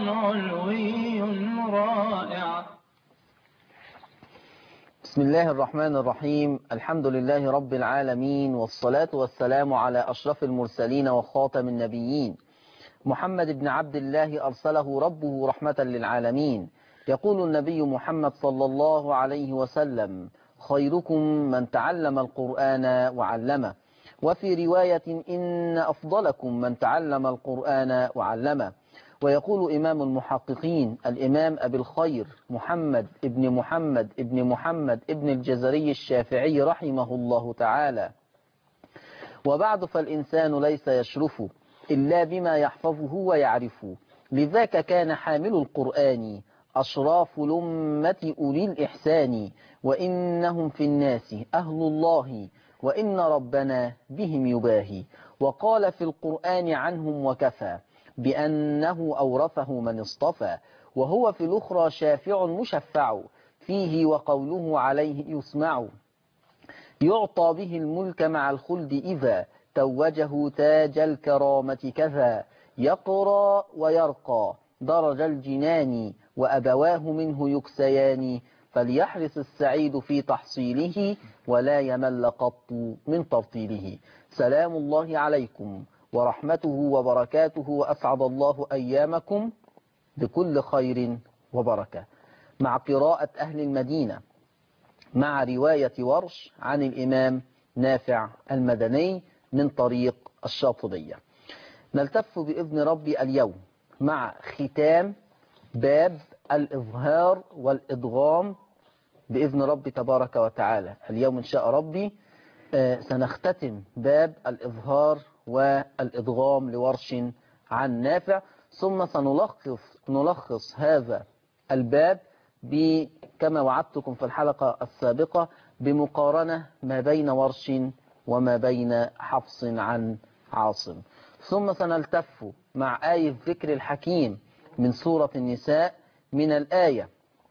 علوي رائع بسم الله الرحمن الرحيم الحمد لله رب العالمين والصلاة والسلام على أشرف المرسلين وخاتم النبيين محمد بن عبد الله أرسله ربه رحمة للعالمين يقول النبي محمد صلى الله عليه وسلم خيركم من تعلم القرآن وعلمه وفي رواية إن أفضلكم من تعلم القرآن وعلمه ويقول إمام المحققين الإمام أبي الخير محمد ابن محمد ابن محمد ابن الجزري الشافعي رحمه الله تعالى وبعد فالإنسان ليس يشرف إلا بما يحفظه ويعرف لذاك كان حامل القرآن أشراف الأمة أولي الإحسان وإنهم في الناس أهل الله وإن ربنا بهم يباهي وقال في القرآن عنهم وكفى بأنه أورثه من اصطفى وهو في الأخرى شافع مشفع فيه وقوله عليه يسمع يعطى به الملك مع الخلد إذا توجه تاج الكرامة كذا يقرى ويرقى درج الجنان وأبواه منه يكسيان فليحرص السعيد في تحصيله ولا يمل قط من ترتيله سلام الله عليكم ورحمته وبركاته وأسعد الله أيامكم بكل خير وبركة مع قراءة أهل المدينة مع رواية ورش عن الإمام نافع المدني من طريق الشاطبية نلتف بإذن ربي اليوم مع ختام باب الإظهار والإدغام بإذن ربي تبارك وتعالى اليوم إن شاء ربي سنختتم باب الإظهار والإدغام لورش عن نافع ثم سنلخص نلخص هذا الباب كما وعدتكم في الحلقة السابقة بمقارنة ما بين ورش وما بين حفص عن عاصم ثم سنلتف مع آية الذكر الحكيم من سورة النساء من الآية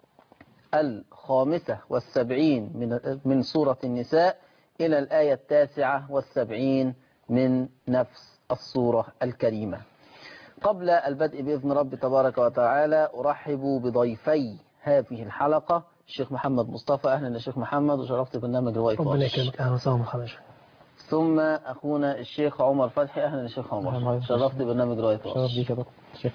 الخامسة والسبعين من, من سورة النساء إلى الآية التاسعة والسبعين من نفس الصورة الكريمة قبل البدء بإذن رب تبارك وتعالى أرحب بضيفي هذه الحلقة الشيخ محمد مصطفى أهلا يا شيخ محمد وشرفت برنامج رواية ربنا يكرمك أهلا وسهلا مرحبا ثم أخونا الشيخ عمر فتحي أهلا يا شيخ عمر شرفت برنامج رواية شرف بيك يا دكتور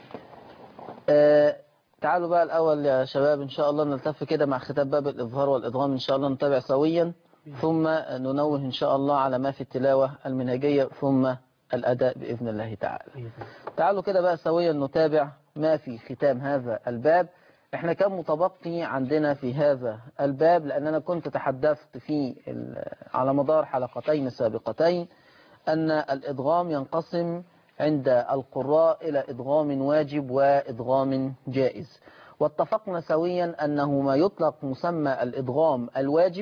آه تعالوا بقى الأول يا شباب إن شاء الله نلتف كده مع ختام باب الإظهار والإدغام إن شاء الله نتابع سويا ثم ننوه إن شاء الله على ما في التلاوة المنهجية ثم الأداء بإذن الله تعالى تعالوا كده بقى سويا نتابع ما في ختام هذا الباب احنا كان متبقي عندنا في هذا الباب لأننا كنت تحدثت في على مدار حلقتين سابقتين أن الإدغام ينقسم عند القراء إلى إدغام واجب وإدغام جائز واتفقنا سويا أنه ما يطلق مسمى الإدغام الواجب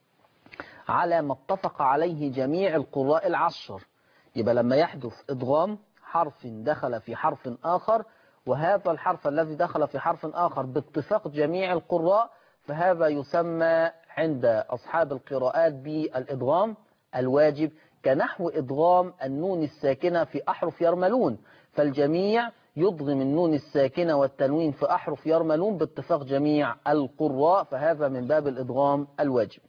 على ما اتفق عليه جميع القراء العشر يبقى لما يحدث إدغام حرف دخل في حرف آخر وهذا الحرف الذي دخل في حرف آخر باتفاق جميع القراء فهذا يسمى عند أصحاب القراءات بالإدغام الواجب كنحو إدغام النون الساكنة في أحرف يرملون فالجميع يضغم النون الساكنة والتنوين في أحرف يرملون باتفاق جميع القراء فهذا من باب الإدغام الواجب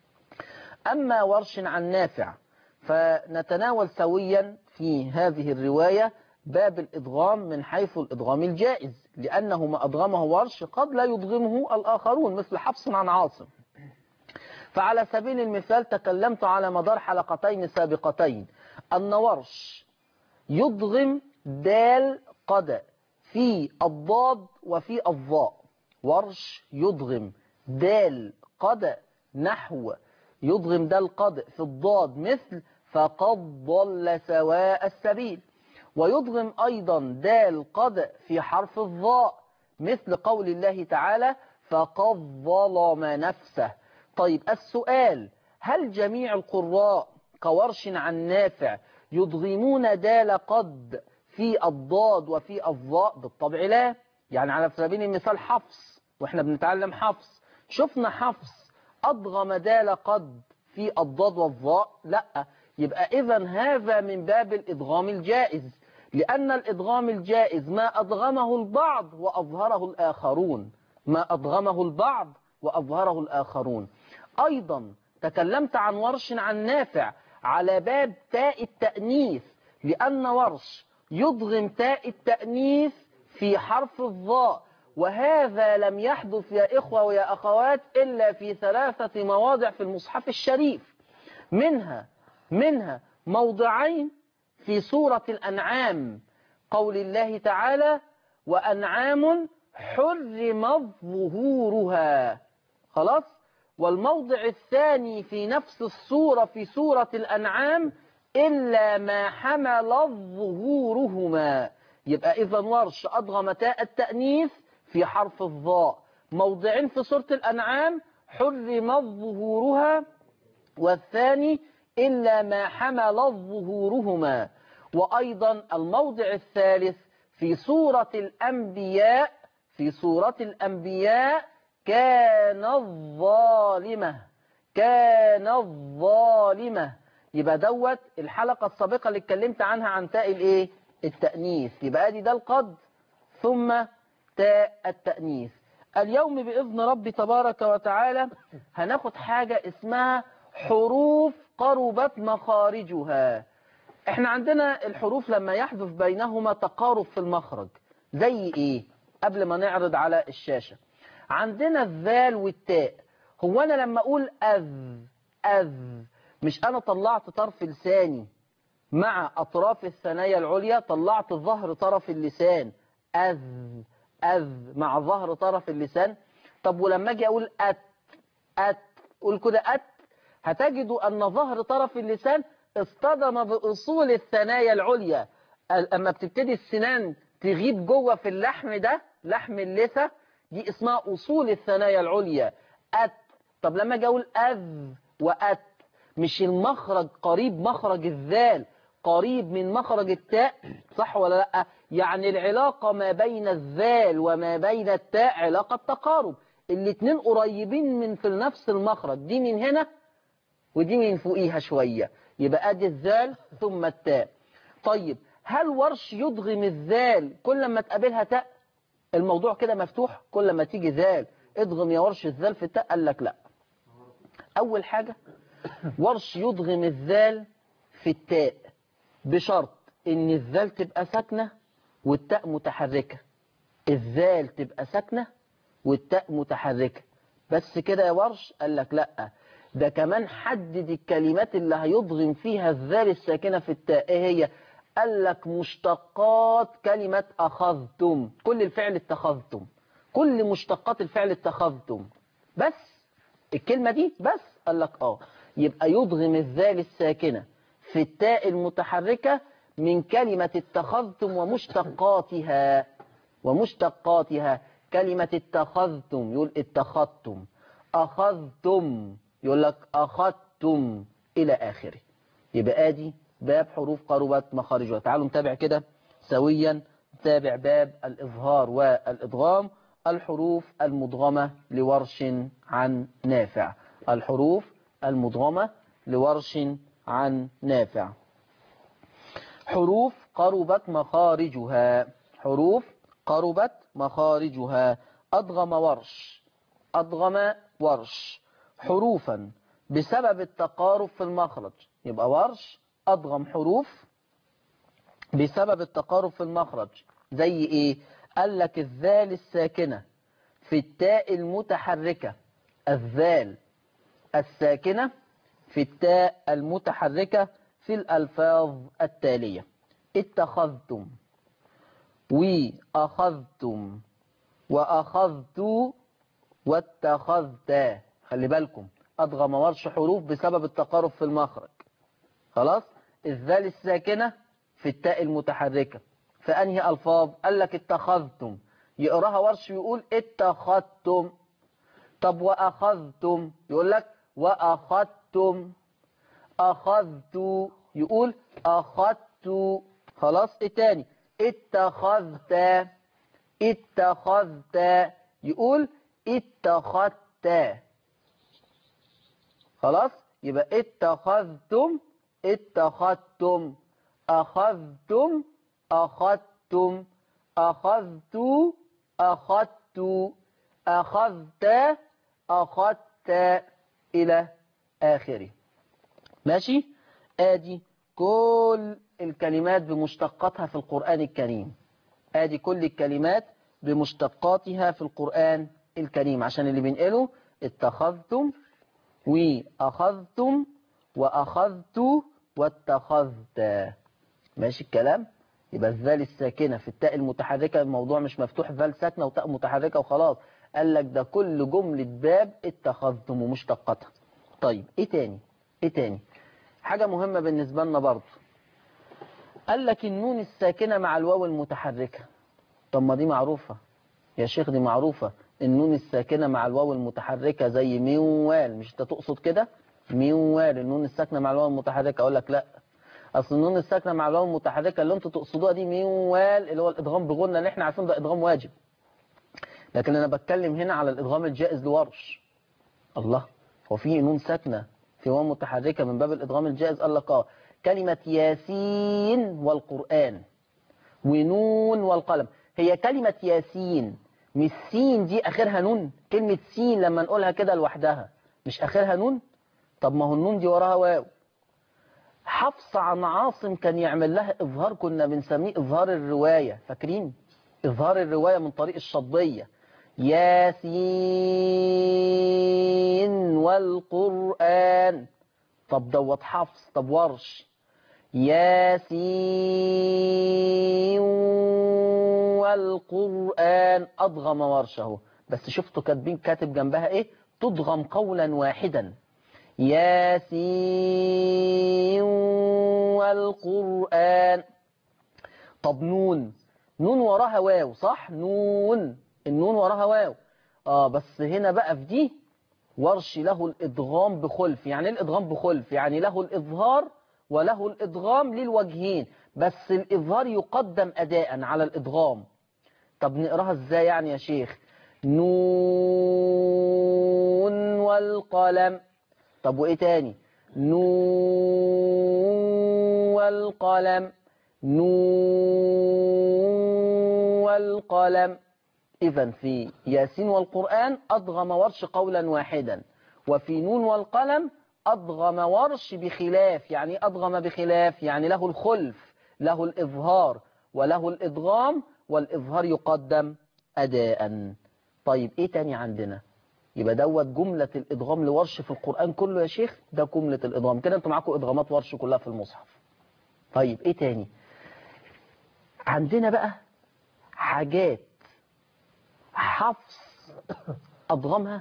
أما ورش عن نافع فنتناول سويا في هذه الرواية باب الإدغام من حيث الإدغام الجائز لأنه ما أدغمه ورش قد لا يدغمه الآخرون مثل حفص عن عاصم فعلى سبيل المثال تكلمت على مدار حلقتين سابقتين أن ورش يدغم دال قد في الضاد وفي الضاء ورش يدغم دال قد نحو يدغم دال قد في الضاد مثل فقد ضل سواء السبيل ويدغم أيضا دال قد في حرف الضاء مثل قول الله تعالى فقد ظلم نفسه طيب السؤال هل جميع القراء كورش عن نافع يدغمون دال قد في الضاد وفي الضاء بالطبع لا يعني على سبيل المثال حفص واحنا بنتعلم حفص شفنا حفص أضغم دال قد في الضاد والضاء لا يبقى إذا هذا من باب الإدغام الجائز لأن الإدغام الجائز ما أدغمه البعض وأظهره الآخرون ما أدغمه البعض وأظهره الآخرون أيضا تكلمت عن ورش عن نافع على باب تاء التأنيث لأن ورش يضغم تاء التأنيث في حرف الظاء وهذا لم يحدث يا إخوة ويا أخوات إلا في ثلاثة مواضع في المصحف الشريف منها منها موضعين في سورة الأنعام قول الله تعالى وأنعام حرمت ظهورها خلاص والموضع الثاني في نفس السورة في سورة الأنعام إلا ما حمل ظهورهما يبقى إذا ورش أضغم تاء التأنيث في حرف الظاء موضعين في سورة الأنعام حرمت ظهورها والثاني إلا ما حمل ظهورهما وأيضا الموضع الثالث في سورة الأنبياء في سورة الأنبياء كان الظالمة كان الظالمة يبقى دوت الحلقة السابقة اللي اتكلمت عنها عن تاء الايه التأنيث يبقى ادي ده القد ثم تاء التأنيث اليوم بإذن ربي تبارك وتعالى هناخد حاجة اسمها حروف قربت مخارجها احنا عندنا الحروف لما يحدث بينهما تقارب في المخرج زي ايه قبل ما نعرض على الشاشة عندنا الذال والتاء هو انا لما اقول اذ اذ مش انا طلعت طرف لساني مع اطراف الثنايا العليا طلعت ظهر طرف اللسان اذ اذ مع ظهر طرف اللسان طب ولما اجي اقول ات ات قول كده ات هتجدوا ان ظهر طرف اللسان اصطدم باصول الثنايا العليا اما بتبتدي السنان تغيب جوه في اللحم ده لحم اللثه دي اسمها اصول الثنايا العليا ات طب لما اجي اقول اذ وات مش المخرج قريب مخرج الذال قريب من مخرج التاء صح ولا لا يعني العلاقة ما بين الذال وما بين التاء علاقة تقارب الاتنين قريبين من في نفس المخرج دي من هنا ودي من فوقيها شوية يبقى ادي الذال ثم التاء طيب هل ورش يضغم الذال كل ما تقابلها تاء الموضوع كده مفتوح كل ما تيجي ذال اضغم يا ورش الذال في التاء قال لك لا اول حاجة ورش يضغم الذال في التاء بشرط ان الذال تبقى ساكنة والتاء متحركة الذال تبقى ساكنة والتاء متحركة بس كده يا ورش قال لك لا ده كمان حدد الكلمات اللي هيضغم فيها الذال الساكنة في التاء ايه هي قال لك مشتقات كلمة أخذتم كل الفعل اتخذتم كل مشتقات الفعل اتخذتم بس الكلمة دي بس قال لك اه يبقى يضغم الذال الساكنة في التاء المتحركة من كلمة اتخذتم ومشتقاتها ومشتقاتها كلمة اتخذتم يقول اتخذتم أخذتم يقول لك أخذتم إلى آخره يبقى آدي باب حروف قربت مخارجها تعالوا نتابع كده سويا نتابع باب الإظهار والإدغام الحروف المدغمة لورش عن نافع الحروف المدغمة لورش عن نافع حروف قربت مخارجها حروف قربت مخارجها أضغم ورش أضغم ورش حروفا بسبب التقارب في المخرج يبقى ورش أضغم حروف بسبب التقارب في المخرج زي إيه قال لك الذال الساكنة في التاء المتحركة الذال الساكنة في التاء المتحركة في الألفاظ التالية اتخذتم وأخذتم وأخذت واتخذت خلي بالكم أضغم ورش حروف بسبب التقارب في المخرج خلاص الذال الساكنة في التاء المتحركة فأنهي ألفاظ قال لك اتخذتم يقراها ورش يقول اتخذتم طب وأخذتم يقول لك وأخذتم أخذت يقول أخذت خلاص ايه تاني اتخذت اتخذت يقول اتخذت خلاص يبقى اتخذتم اتخذتم أخذتم أخذتم أخذت أخذت أخذت أخذت إلى آخره ماشي آدي كل الكلمات بمشتقاتها في القرآن الكريم آدي كل الكلمات بمشتقاتها في القرآن الكريم عشان اللي بنقله اتخذتم وأخذتم وأخذت واتخذت ماشي الكلام يبقى الذال الساكنة في التاء المتحركة الموضوع مش مفتوح ذال ساكنة وتاء متحركة وخلاص قال لك ده كل جملة باب اتخذتم ومشتقاتها طيب ايه تاني ايه تاني حاجة مهمة بالنسبة لنا برضه قال لك النون الساكنة مع الواو المتحركة طب ما دي معروفة يا شيخ دي معروفة النون الساكنة مع الواو المتحركة زي موال مش انت تقصد كده موال النون الساكنة مع الواو المتحركة اقول لك لا اصل النون الساكنة مع الواو المتحركة اللي انتوا تقصدوها دي موال اللي هو الادغام بغنى اللي احنا عارفين ده ادغام واجب لكن انا بتكلم هنا على الادغام الجائز لورش الله هو في نون ساكنة في واو متحركة من باب الادغام الجائز قال لك اه كلمة ياسين والقرآن ونون والقلم هي كلمة ياسين مش سين دي اخرها نون كلمة سين لما نقولها كده لوحدها مش اخرها نون طب ما هو النون دي وراها واو حفص عن عاصم كان يعمل لها اظهار كنا بنسميه اظهار الرواية فاكرين اظهار الرواية من طريق الشطبية ياسين والقرآن طب دوت حفص طب ورش ياسين والقرآن أضغم ورشه بس شفتوا كاتبين كاتب جنبها إيه تضغم قولا واحدا ياسين والقرآن طب نون نون وراها واو صح نون النون وراها واو اه بس هنا بقى في دي ورش له الادغام بخلف يعني ايه الادغام بخلف يعني له الاظهار وله الادغام للوجهين بس الاظهار يقدم اداء على الادغام طب نقراها ازاي يعني يا شيخ نون والقلم طب وايه تاني نون والقلم نون والقلم إذا في ياسين والقرآن أضغم ورش قولا واحدا وفي نون والقلم أضغم ورش بخلاف يعني أضغم بخلاف يعني له الخلف له الإظهار وله الإضغام والإظهار يقدم أداء طيب إيه تاني عندنا يبقى دوت جملة الإضغام لورش في القرآن كله يا شيخ ده جملة الإضغام كده انتوا معاكم إضغامات ورش كلها في المصحف طيب إيه تاني عندنا بقى حاجات حفص أضغمها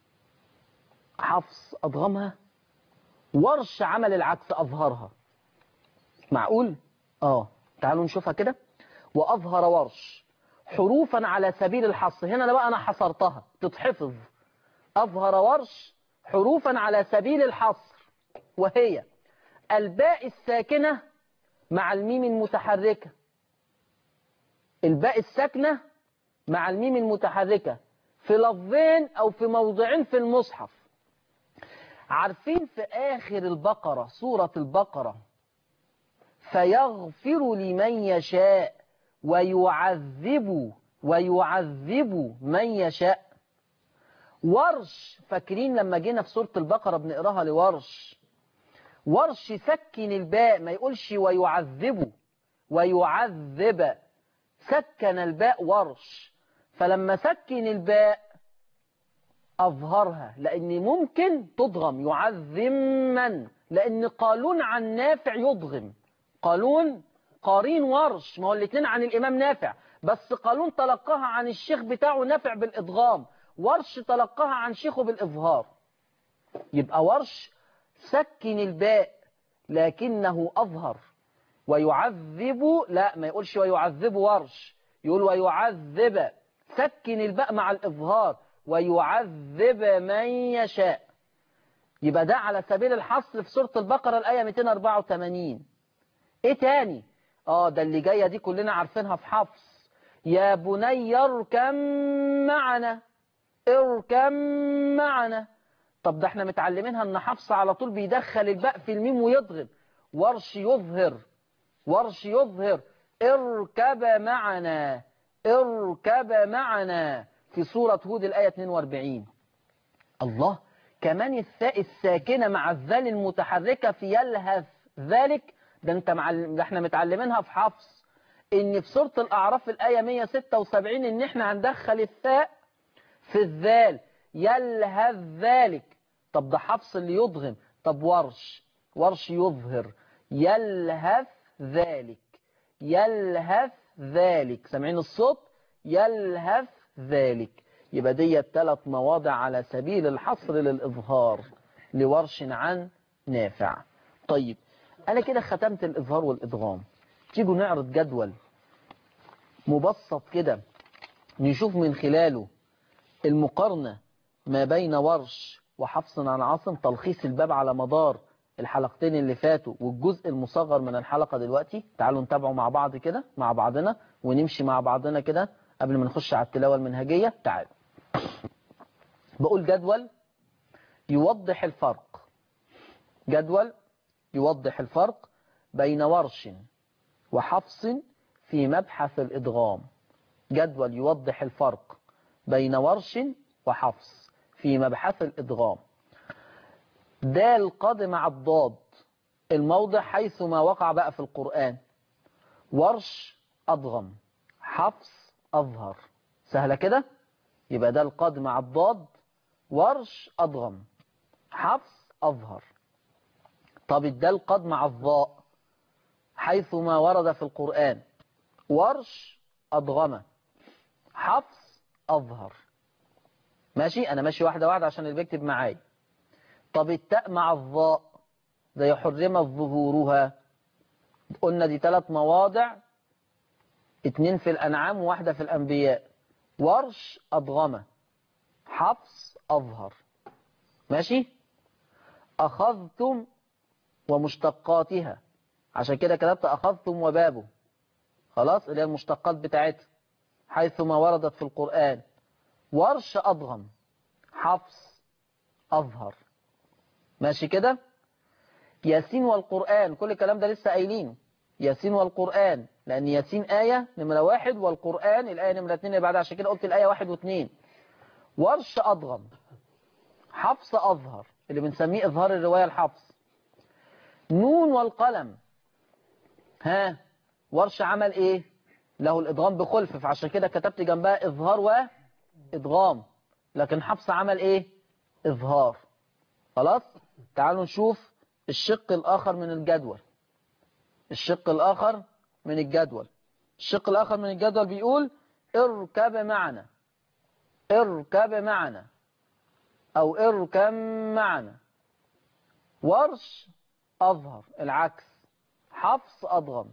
حفص أضغمها ورش عمل العكس أظهرها معقول؟ آه تعالوا نشوفها كده وأظهر ورش حروفا على سبيل الحصر هنا بقى أنا حصرتها تتحفظ أظهر ورش حروفا على سبيل الحصر وهي الباء الساكنة مع الميم المتحركة الباء الساكنة مع الميم المتحركة في لفظين أو في موضعين في المصحف عارفين في آخر البقرة سورة البقرة فيغفر لمن يشاء ويعذب ويعذب من يشاء ورش فاكرين لما جينا في سورة البقرة بنقراها لورش ورش سكن الباء ما يقولش ويعذب ويعذب سكن الباء ورش فلما سكن الباء أظهرها لأن ممكن تضغم يعذم من لأن قالون عن نافع يضغم قالون قارين ورش ما هو الاثنين عن الإمام نافع بس قالون تلقاها عن الشيخ بتاعه نافع بالإضغام ورش تلقاها عن شيخه بالإظهار يبقى ورش سكن الباء لكنه أظهر ويعذب لا ما يقولش ويعذب ورش يقول ويعذب سكن الباء مع الإظهار ويعذب من يشاء يبقى ده على سبيل الحصر في سورة البقرة الآية 284 ايه تاني اه ده اللي جاية دي كلنا عارفينها في حفص يا بني اركم معنا اركم معنا طب ده احنا متعلمينها ان حفص على طول بيدخل الباء في الميم ويضغم ورش يظهر ورش يظهر اركب معنا اركب معنا في سورة هود الآية 42 الله كمان الثاء الساكنة مع الذال المتحركة في يلهث ذلك ده انت مع ده احنا متعلمينها في حفص ان في سورة الأعراف الآية 176 ان احنا هندخل الثاء في الذال يلهث ذلك طب ده حفص اللي يضغم طب ورش ورش يظهر يلهث ذلك يلهث ذلك سامعين الصوت يلهث ذلك يبقى دي ثلاث مواضع على سبيل الحصر للإظهار لورش عن نافع طيب أنا كده ختمت الإظهار والإدغام تيجوا نعرض جدول مبسط كده نشوف من خلاله المقارنة ما بين ورش وحفص عن عاصم تلخيص الباب على مدار الحلقتين اللي فاتوا والجزء المصغر من الحلقة دلوقتي تعالوا نتابعوا مع بعض كده مع بعضنا ونمشي مع بعضنا كده قبل ما نخش على التلاوة المنهجية تعالوا بقول جدول يوضح الفرق جدول يوضح الفرق بين ورش وحفص في مبحث الإدغام جدول يوضح الفرق بين ورش وحفص في مبحث الإدغام دال قد مع الضاد الموضع حيث ما وقع بقى في القرآن ورش أضغم حفص أظهر سهلة كده يبقى ده القد مع الضاد ورش أضغم حفص أظهر طب الدال قد مع الضاء حيث ما ورد في القرآن ورش أضغم حفص أظهر ماشي أنا ماشي واحدة واحدة عشان اللي بيكتب معايا طب التاء مع الضاء زي حرمت ظهورها قلنا دي ثلاث مواضع اتنين في الأنعام وواحدة في الأنبياء ورش أضغمة حفص أظهر ماشي أخذتم ومشتقاتها عشان كده كتبت أخذتم وبابه خلاص اللي هي المشتقات بتاعتها حيث ما وردت في القرآن ورش أضغم حفص أظهر ماشي كده ياسين والقرآن كل الكلام ده لسه قايلينه ياسين والقرآن لأن ياسين آية نمرة واحد والقرآن الآية نمرة اتنين اللي بعدها عشان كده قلت الآية واحد واثنين ورش أضغم حفص أظهر اللي بنسميه إظهار الرواية الحفص نون والقلم ها ورش عمل إيه له الإدغام بخلف فعشان كده كتبت جنبها إظهار وإدغام لكن حفص عمل إيه إظهار خلاص تعالوا نشوف الشق الآخر من الجدول الشق الآخر من الجدول الشق الآخر من الجدول بيقول اركب معنا اركب معنا أو اركب معنا ورش أظهر العكس حفص أضغم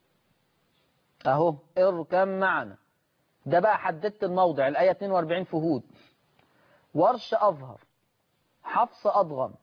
أهو اركب معنا ده بقى حددت الموضع الآية 42 في هود ورش أظهر حفص أضغم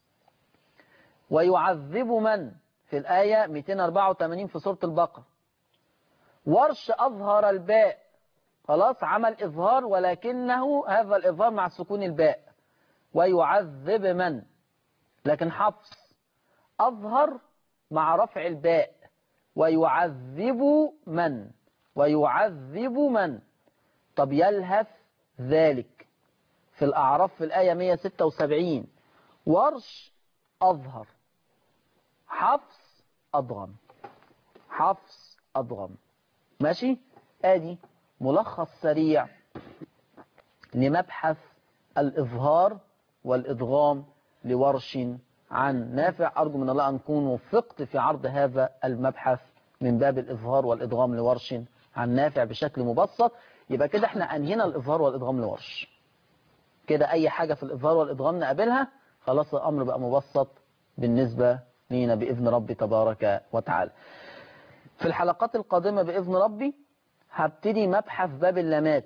ويعذب من في الآية 284 في سورة البقرة ورش أظهر الباء خلاص عمل إظهار ولكنه هذا الإظهار مع سكون الباء ويعذب من لكن حفص أظهر مع رفع الباء ويعذب من ويعذب من طب يلهث ذلك في الأعراف في الآية 176 ورش أظهر حفص أضغم حفص أضغم ماشي آدي ملخص سريع لمبحث الإظهار والإدغام لورش عن نافع أرجو من الله أن أكون وفقت في عرض هذا المبحث من باب الإظهار والإدغام لورش عن نافع بشكل مبسط يبقى كده احنا أنهينا الإظهار والإدغام لورش كده أي حاجة في الإظهار والإدغام نقابلها خلاص الأمر بقى مبسط بالنسبة لينا بإذن ربي تبارك وتعالى في الحلقات القادمة بإذن ربي هبتدي مبحث باب اللامات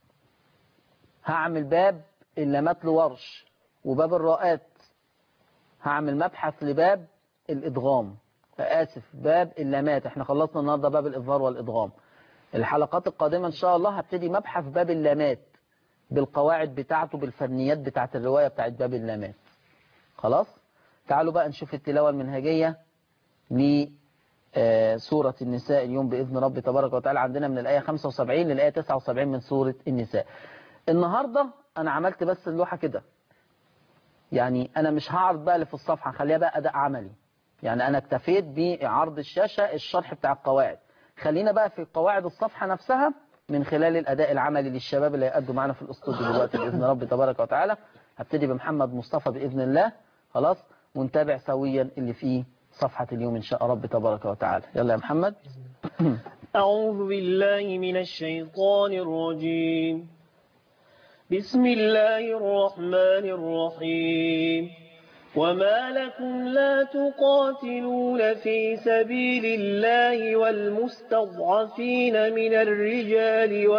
هعمل باب اللامات لورش وباب الراءات هعمل مبحث لباب الإدغام آسف باب اللامات احنا خلصنا النهاردة باب الإظهار والإدغام الحلقات القادمة إن شاء الله هبتدي مبحث باب اللامات بالقواعد بتاعته بالفنيات بتاعت الرواية بتاعت باب اللامات خلاص تعالوا بقى نشوف التلاوة المنهجية آه، سورة النساء اليوم بإذن رب تبارك وتعالى عندنا من الآية 75 للآية 79 من سورة النساء النهاردة أنا عملت بس اللوحة كده يعني أنا مش هعرض بقى اللي في الصفحة خليها بقى أداء عملي يعني أنا اكتفيت بعرض الشاشة الشرح بتاع القواعد خلينا بقى في قواعد الصفحة نفسها من خلال الأداء العملي للشباب اللي هيقدوا معانا في الاستوديو دلوقتي بإذن رب تبارك وتعالى هبتدي بمحمد مصطفى بإذن الله خلاص ونتابع سويا اللي فيه صفحة اليوم إن شاء رب تبارك وتعالى يلا يا محمد أعوذ بالله من الشيطان الرجيم بسم الله الرحمن الرحيم وما لكم لا تقاتلون في سبيل الله والمستضعفين من الرجال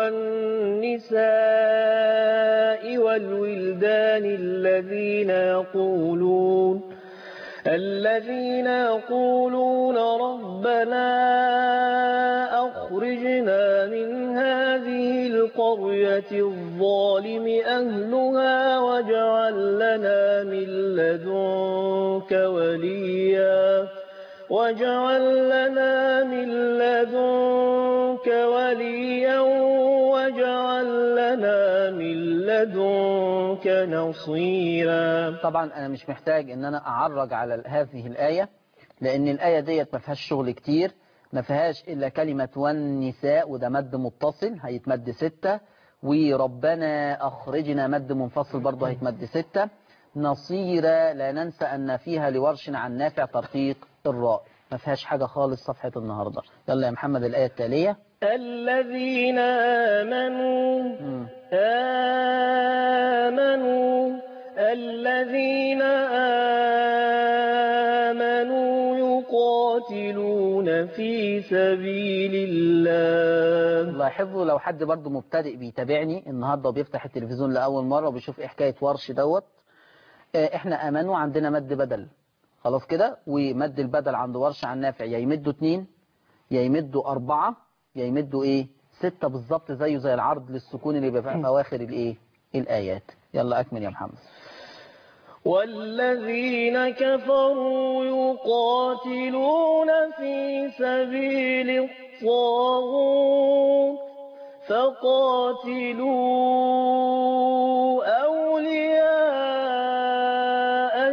والنساء والولدان الذين يقولون الذين يقولون ربنا أخرجنا من هذه القرية الظالم أهلها واجعل لنا من لدنك وليا واجعل لنا من لدنك وليا واجعل لنا من لدنك نصيرا طبعا أنا مش محتاج إن أنا أعرج على هذه الآية لأن الآية ديت ما فيهاش شغل كتير ما فيهاش إلا كلمة والنساء وده مد متصل هيتمد ستة وربنا أخرجنا مد منفصل برضه هيتمد ستة نصيرا لا ننسى أن فيها لورش عن نافع ترقيق الراء ما فيهاش حاجة خالص صفحة النهاردة يلا يا محمد الآية التالية الذين آمنوا مم. آمنوا الذين آمنوا يقاتلون في سبيل الله لاحظوا لو حد برضه مبتدئ بيتابعني النهاردة وبيفتح التلفزيون لأول مرة وبيشوف إيه حكاية ورش دوت آه، احنا امانوا عندنا مد بدل خلاص كده ومد البدل عند ورش عن نافع يا يمدوا اتنين يا يمدوا أربعة يا يمدوا ايه ستة بالظبط زيه زي العرض للسكون اللي بيبقى في أواخر الايه الآيات يلا أكمل يا محمد والذين كفروا يقاتلون في سبيل الطاغوت فقاتلوا أولياء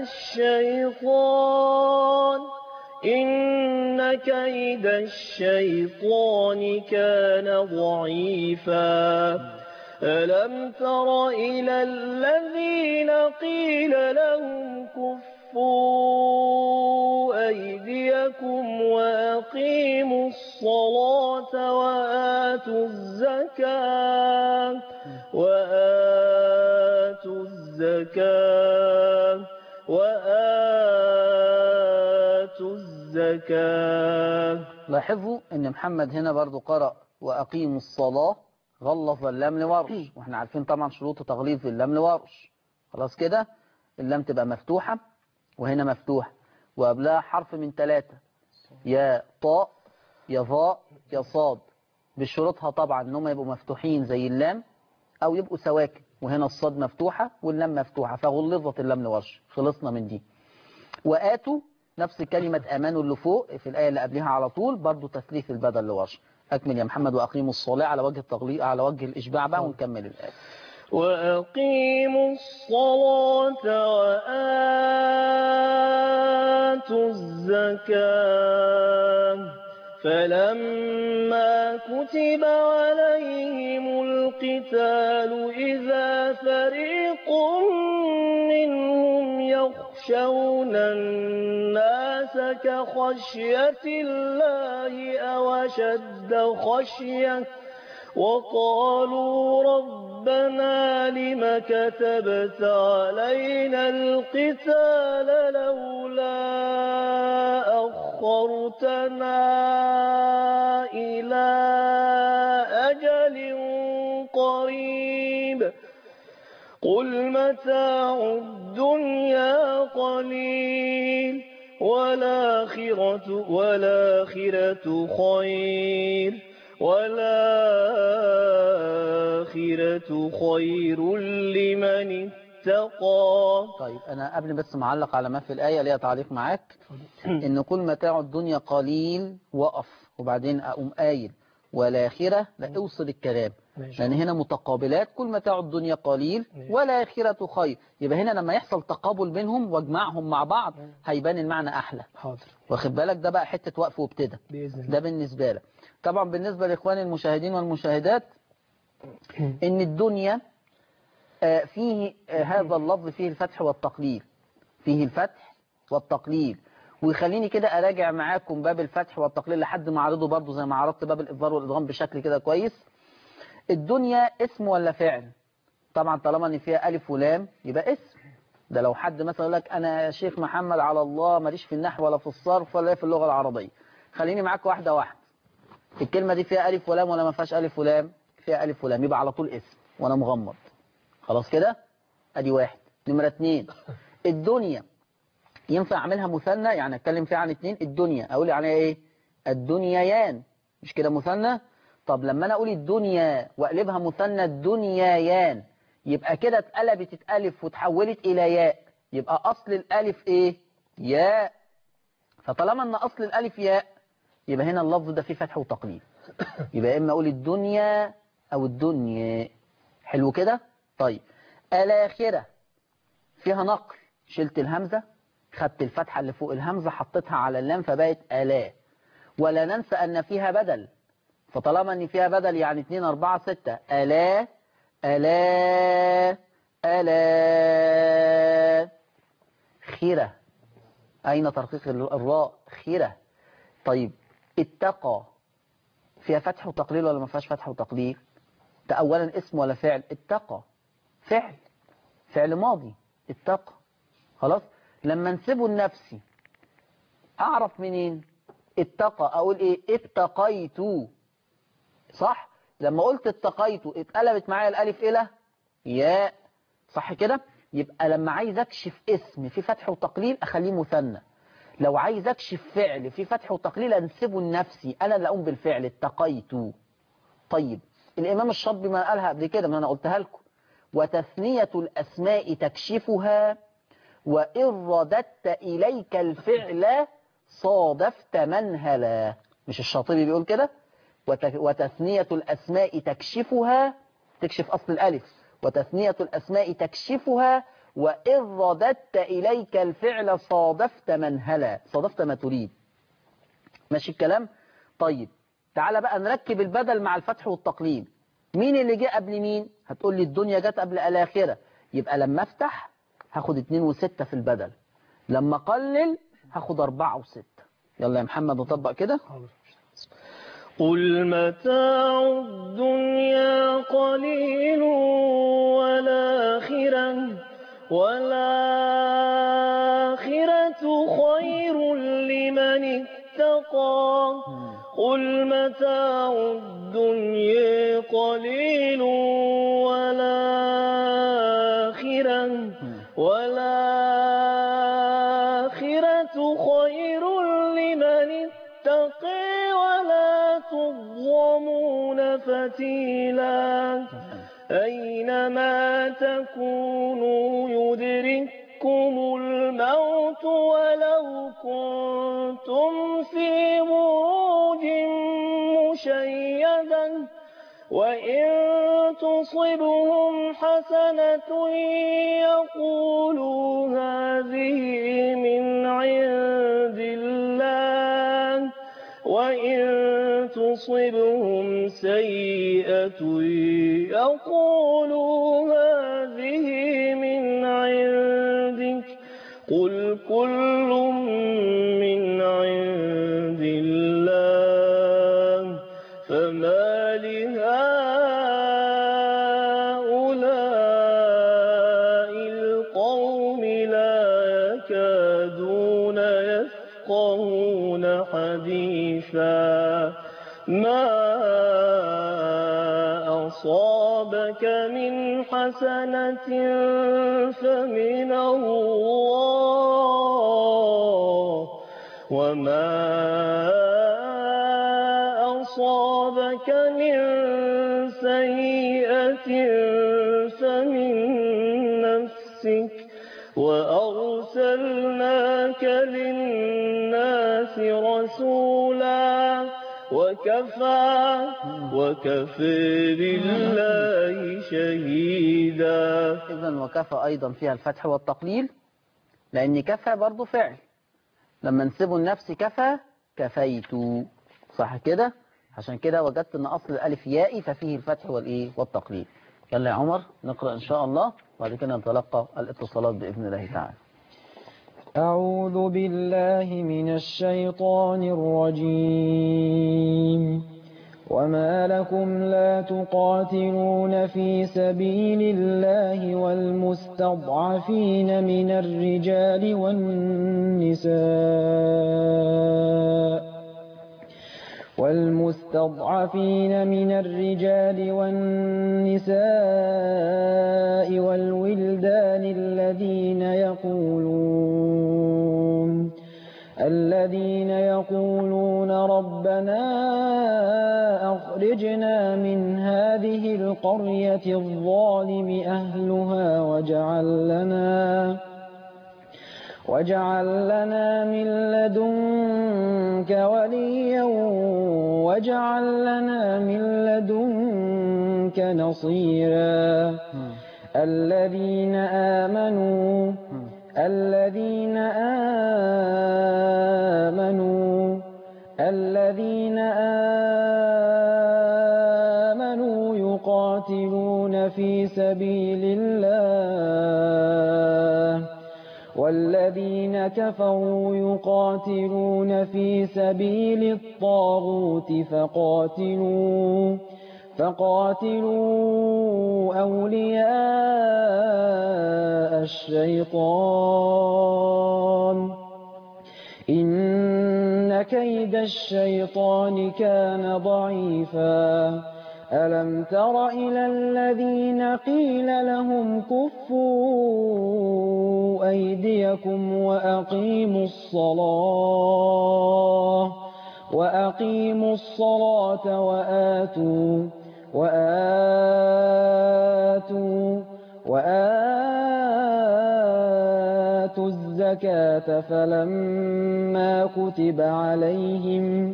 الشيطان إن كيد الشيطان كان ضعيفا ألم تر إلى الذين قيل لهم كفوا أيديكم وأقيموا الصلاة وآتوا الزكاة وآتوا الزكاة وآتوا الزكاة لاحظوا ان محمد هنا برضو قرأ وأقيموا الصلاة غلظ اللام لورش واحنا عارفين طبعا شروط تغليظ اللام لورش خلاص كده اللام تبقى مفتوحة وهنا مفتوحة وقبلها حرف من ثلاثة يا طاء يا ظاء يا صاد بشروطها طبعا انهم يبقوا مفتوحين زي اللام او يبقوا سواكن وهنا الصاد مفتوحة واللام مفتوحة فغلظت اللام لورش خلصنا من دي وآتوا نفس كلمة أمانوا اللي فوق في الآية اللي قبلها على طول برضو تثليث البدل لورش أكمل يا محمد وأقيموا الصلاة على وجه التغليق على وجه الإشباع بقى ونكمل الآية وأقيموا الصلاة وآتوا الزكاة فلما كتب عليهم القتال إذا فريق منهم يخشون الناس كخشية الله أو أشد خشية وقالوا ربنا لم كتبت علينا القتال لولا أخرتنا إلى أجل قريب قل متاع الدنيا قليل والآخرة والآخرة خير والآخرة خير لمن اتقى طيب أنا قبل بس معلق على ما في الآية ليها تعليق معاك إن كل متاع الدنيا قليل وقف وبعدين أقوم قايل والآخرة لا اوصل الكلام ماشي. لأن هنا متقابلات كل متاع الدنيا قليل ماشي. والآخرة خير يبقى هنا لما يحصل تقابل بينهم واجمعهم مع بعض هيبان المعنى أحلى حاضر واخد بالك ده بقى حتة وقف وابتدى بإذن الله ده بالنسبة لك طبعا بالنسبة لإخواني المشاهدين والمشاهدات إن الدنيا آه، فيه آه، هذا اللفظ فيه الفتح والتقليل فيه الفتح والتقليل ويخليني كده أراجع معاكم باب الفتح والتقليل لحد ما أعرضه برضه زي ما عرضت باب الإظهار والإدغام بشكل كده كويس الدنيا اسم ولا فعل طبعا طالما ان فيها ألف ولام يبقى اسم ده لو حد مثلا يقول لك أنا يا شيخ محمد على الله ماليش في النحو ولا في الصرف ولا في اللغة العربية خليني معاك واحدة واحدة الكلمة دي فيها ألف ولام ولا ما فيهاش ألف ولام فيها ألف ولام يبقى على طول اسم وأنا مغمض خلاص كده أدي واحد نمرة اتنين الدنيا ينفع أعملها مثنى يعني أتكلم فيها عن اتنين الدنيا أقول عليها إيه الدنيايان مش كده مثنى طب لما أنا أقول الدنيا وأقلبها مثنى الدنيايان يبقى كده اتقلبت اتألف وتحولت إلى ياء يبقى أصل الألف إيه ياء فطالما أن أصل الألف ياء يبقى هنا اللفظ ده فيه فتح وتقليل يبقى يا إما أقول الدنيا أو الدنيا حلو كده طيب الآخرة فيها نقل شلت الهمزة خدت الفتحة اللي فوق الهمزة حطيتها على اللام فبقت ألا ولا ننسى أن فيها بدل فطالما أن فيها بدل يعني 2 4 6 ألا ألا ألا خيرة أين ترقيق الراء خيرة طيب اتقى فيها فتح وتقليل ولا ما فيهاش فتح وتقليل ده أولا اسم ولا فعل اتقى فعل فعل ماضي اتقى خلاص لما انسبه لنفسي أعرف منين اتقى أقول إيه اتقيت صح لما قلت اتقيت اتقلبت معايا الألف إلى ياء صح كده يبقى لما عايز أكشف اسم في فتح وتقليل أخليه مثنى لو عايز أكشف فعل في فتح وتقليل أنسبه لنفسي أنا اللي أقوم بالفعل اتقيت طيب الإمام الشاطبي ما قالها قبل كده ما أنا قلتها لكم وتثنية الأسماء تكشفها وإن رددت إليك الفعل صادفت منهلا مش الشاطبي بيقول كده وت- وتثنية الأسماء تكشفها تكشف أصل الألف وتثنية الأسماء تكشفها وإن رددت إليك الفعل صادفت منهلا صادفت ما تريد ماشي الكلام طيب تعالى بقى نركب البدل مع الفتح والتقليل مين اللي جه قبل مين هتقول لي الدنيا جت قبل الآخرة يبقى لما افتح هاخد اتنين وستة في البدل لما اقلل هاخد أربعة وستة يلا يا محمد نطبق كده حاضر قل متاع الدنيا قليل والآخرة والآخرة خير لمن اتقى قل متاع الدنيا قليل والآخرة والآخرة خير لمن اتقي ولا تظلمون فتيلا أينما تكونوا يدرككم الموت ولو كنتم في بروج مشيدة وإن تصبهم حسنة يقولوا هذه من عند الله وإن تصبهم سيئة يقولوا هذه من عندك قل كل من عند الله فما لهؤلاء القوم لا يكادون يفقهون حديثا ما أصابك من حسنة فمن الله وما أصابك من سيئة فمن نفسك نفسك وأرسلناك للناس رسولا وكفى وكفى بالله شهيدا إذا وكفى أيضا فيها الفتح والتقليل لأن كفى برضو فعل لما نسيبه النفس كفى كفيت صح كده عشان كده وجدت ان اصل الالف يائي ففيه الفتح والايه والتقليل يلا يا عمر نقرا ان شاء الله وبعد كده نتلقى الاتصالات باذن الله تعالى أعوذ بالله من الشيطان الرجيم وما لكم لا تقاتلون في سبيل الله والمستضعفين من الرجال والنساء والمستضعفين من الرجال والنساء والولدان الذين يقولون الذين يقولون ربنا أخرجنا من هذه القرية الظالم أهلها واجعل لنا واجعل لنا من لدنك وليا واجعل لنا من لدنك نصيرا الذين آمنوا الذين آمنوا الذين آمنوا يقاتلون في سبيل الله والذين كفروا يقاتلون في سبيل الطاغوت فقاتلوا فقاتلوا أولياء الشيطان إن كيد الشيطان كان ضعيفا ألم تر إلى الذين قيل لهم كفوا أيديكم وأقيموا الصلاة وأقيموا الصلاة وآتوا وآتوا وآتوا الزكاة فلما كتب عليهم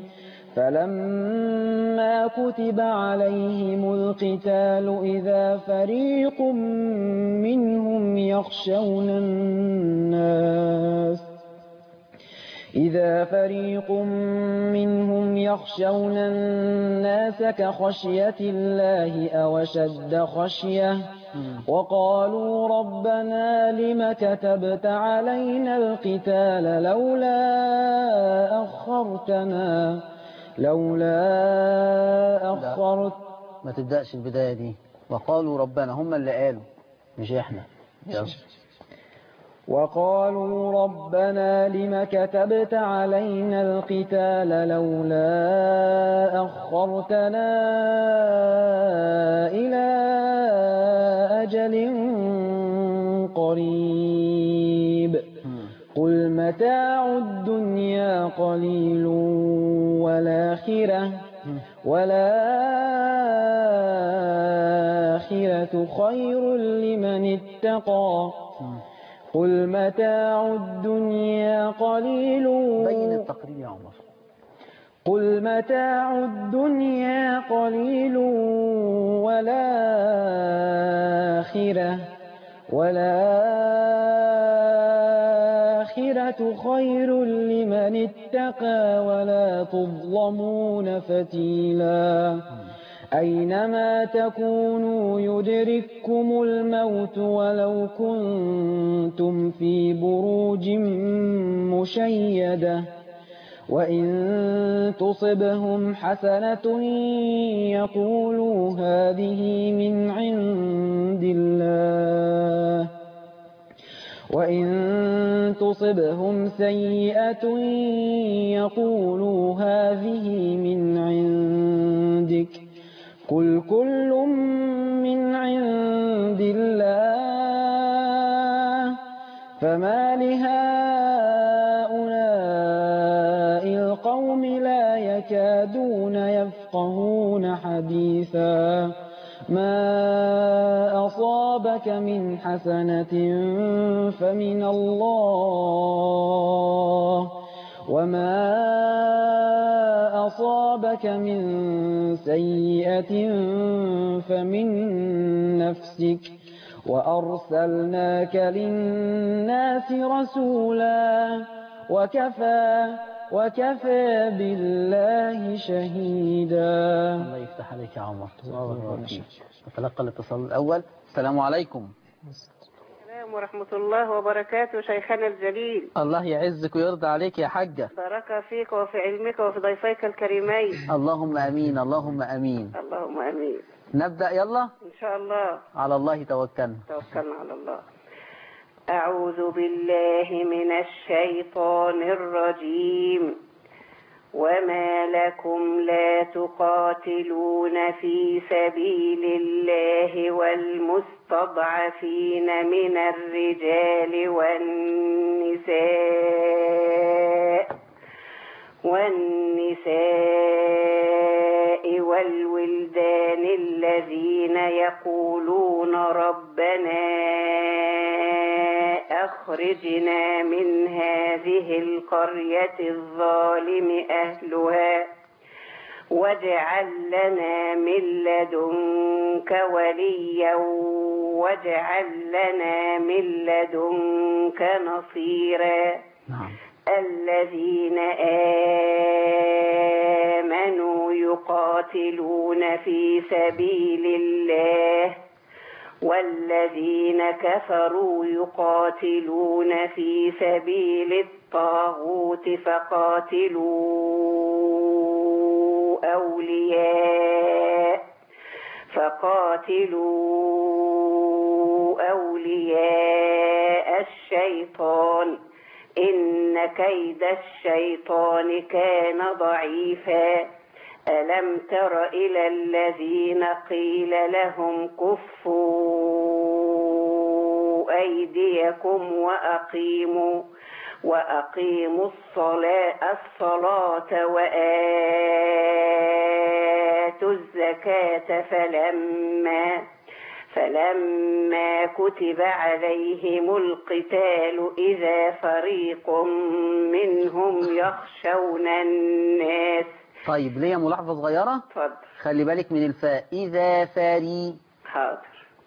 فلما كتب عليهم القتال إذا فريق منهم يخشون الناس إذا فريق منهم يخشون الناس كخشية الله أو شد خشية وقالوا ربنا لم كتبت علينا القتال لولا أخرتنا لولا أخرت ما تبداش البدايه دي وقالوا ربنا هم اللي قالوا مش احنا يلا وقالوا ربنا لم كتبت علينا القتال لولا أخرتنا إلى أجل قريب قل متاع الدنيا قليل والآخرة والآخرة خير لمن اتقى قل متاع الدنيا قليل بين التقرير يا عمر قل متاع الدنيا قليل والآخرة والآخرة خير لمن اتقى ولا تظلمون فتيلا أينما تكونوا يدرككم الموت ولو كنتم في بروج مشيدة وإن تصبهم حسنة يقولوا هذه من عند الله وإن تصبهم سيئة يقولوا هذه من عندك قل كل من عند الله فما لهؤلاء القوم لا يكادون يفقهون حديثا ما أصاب أصابك من حسنة فمن الله وما أصابك من سيئة فمن نفسك وأرسلناك للناس رسولا وكفى وكفى بالله شهيدا الله يفتح عليك يا عمر الله يبارك فيك. نتلقى الاتصال الأول السلام عليكم السلام ورحمة الله وبركاته شيخنا الجليل الله يعزك ويرضى عليك يا حجة بارك فيك وفي علمك وفي ضيفيك الكريمين اللهم أمين اللهم أمين اللهم امين نبدأ يلا ان شاء الله على الله توكلنا توكلنا على الله أعوذ بالله من الشيطان الرجيم وما لكم لا تقاتلون في سبيل الله والمستضعفين من الرجال والنساء والنساء والولدان الذين يقولون ربنا أخرجنا من هذه القرية الظالم أهلها واجعل لنا من لدنك وليا واجعل لنا من لدنك نصيرا نعم الذين آمنوا يقاتلون في سبيل الله والذين كفروا يقاتلون في سبيل الطاغوت فقاتلوا أولياء فقاتلوا أولياء الشيطان إن كيد الشيطان كان ضعيفا ألم تر إلى الذين قيل لهم كفوا أيديكم وأقيموا وأقيموا الصلاة, الصلاة وآتوا الزكاة فلما فلما كتب عليهم القتال إذا فريق منهم يخشون الناس طيب ليا ملاحظة صغيرة اتفضل خلي بالك من الفاء إذا فاري حاضر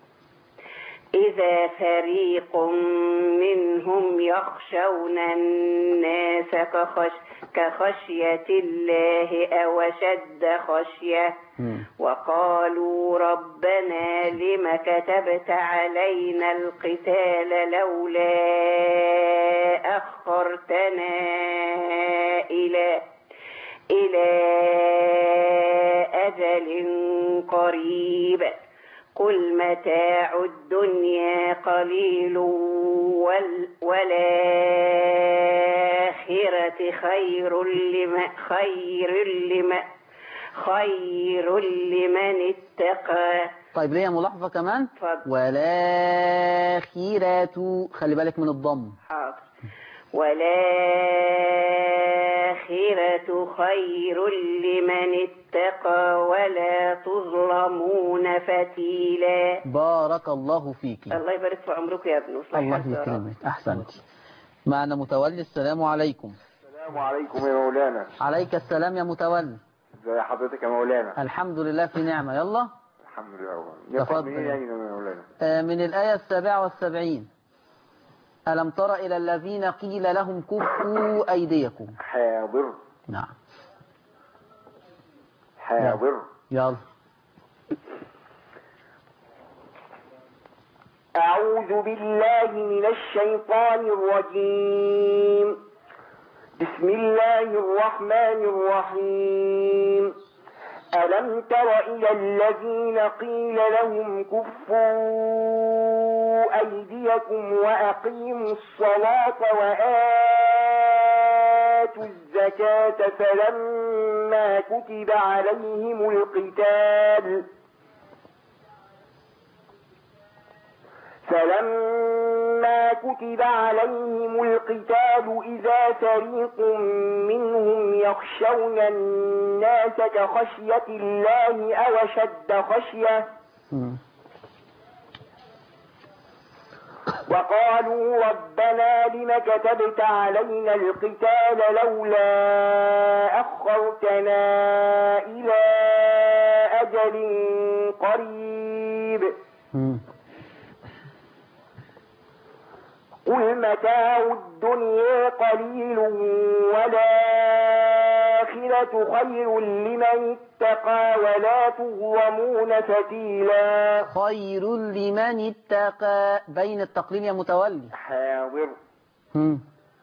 إذا فريق منهم يخشون الناس كخش كخشية الله أو شد خشية مم. وقالوا ربنا لم كتبت علينا القتال لولا أخرتنا إلى إلى أجل قريب قل متاع الدنيا قليل وال والآخرة خير لمن خير لمن خير لمن اتقى طيب ليا ملاحظة كمان اتفضل. والآخرة خلي بالك من الضم حاضر والآخرة خير لمن اتقى ولا تظلمون فتيلا بارك الله فيك الله يبارك في عمرك يا ابن وصلح الله حالك يا رب. يكرمك أحسنت معنا متولي السلام عليكم السلام عليكم يا مولانا عليك السلام يا متولي ازي حضرتك يا مولانا الحمد لله في نعمة يلا الحمد لله نقرأ تفضل. منين يعني يا مولانا آه، من الآية السابعة والسبعين ألم تر إلى الذين قيل لهم كفوا أيديكم حاضر نعم حاضر يلا أعوذ بالله من الشيطان الرجيم بسم الله الرحمن الرحيم ألم تر إلى الذين قيل لهم كفوا أيديكم وأقيموا الصلاة وآتوا الزكاة فلما كتب عليهم القتال فلما كتب عليهم القتال إذا فريق منهم يخشون الناس كخشية الله أو شد خشية مم. وقالوا ربنا لم كتبت علينا القتال لولا أخرتنا إلى أجل قريب مم. قل متاع الدنيا قليل والآخرة خير لمن اتقى ولا تظلمون فتيلا خير لمن اتقى بين التقليل يا متولي حاضر مم.